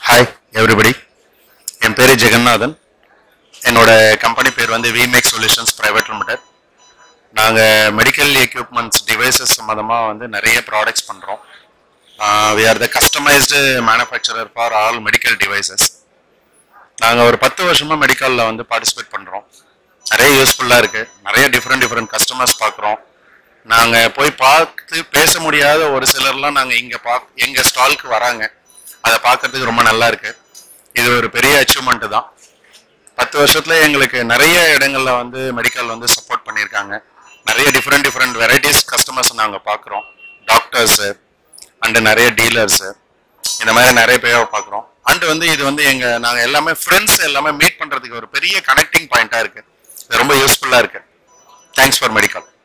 hi everybody என் பேர் ஜெகநாதன் என்னோட company பேர் வந்து விமேக் சொல்யூஷன்ஸ் பிரைவேட் லிமிடெட் நாங்கள் மெடிக்கல் எக்யூப்மெண்ட்ஸ் டிவைசஸ் சம்மந்தமாக வந்து நிறைய ப்ராடக்ட்ஸ் பண்ணுறோம் we are the customized manufacturer for all medical devices நாங்கள் ஒரு பத்து வருஷமாக மெடிக்கலில் வந்து பார்ட்டிசிபேட் பண்ணுறோம் நிறைய யூஸ்ஃபுல்லாக இருக்குது நிறைய டிஃப்ரெண்ட் டிஃப்ரெண்ட் கஸ்டமர்ஸ் பார்க்குறோம் நாங்கள் போய் பார்த்து பேச முடியாத ஒரு சிலர்லாம் நாங்கள் இங்கே பா எங்கள் ஸ்டாலுக்கு வராங்க அதை பார்க்கறதுக்கு ரொம்ப நல்லா இருக்கு இது ஒரு பெரிய அச்சீவ்மெண்ட் தான் பத்து வருஷத்துல எங்களுக்கு நிறைய இடங்கள்ல வந்து மெடிக்கல் வந்து சப்போர்ட் பண்ணியிருக்காங்க நிறைய டிஃப்ரெண்ட் டிஃப்ரெண்ட் வெரைட்டிஸ் கஸ்டமர்ஸ் நாங்கள் பார்க்குறோம் டாக்டர்ஸு அண்டு நிறைய டீலர்ஸு இந்த மாதிரி நிறைய பேரை பார்க்குறோம் அண்ட் வந்து இது வந்து எங்கள் நாங்கள் எல்லாமே ஃப்ரெண்ட்ஸ் எல்லாமே மீட் பண்ணுறதுக்கு ஒரு பெரிய கனெக்டிங் பாயிண்ட்டாக இருக்குது இது ரொம்ப யூஸ்ஃபுல்லாக இருக்குது தேங்க்ஸ் ஃபார் மெடிக்கல்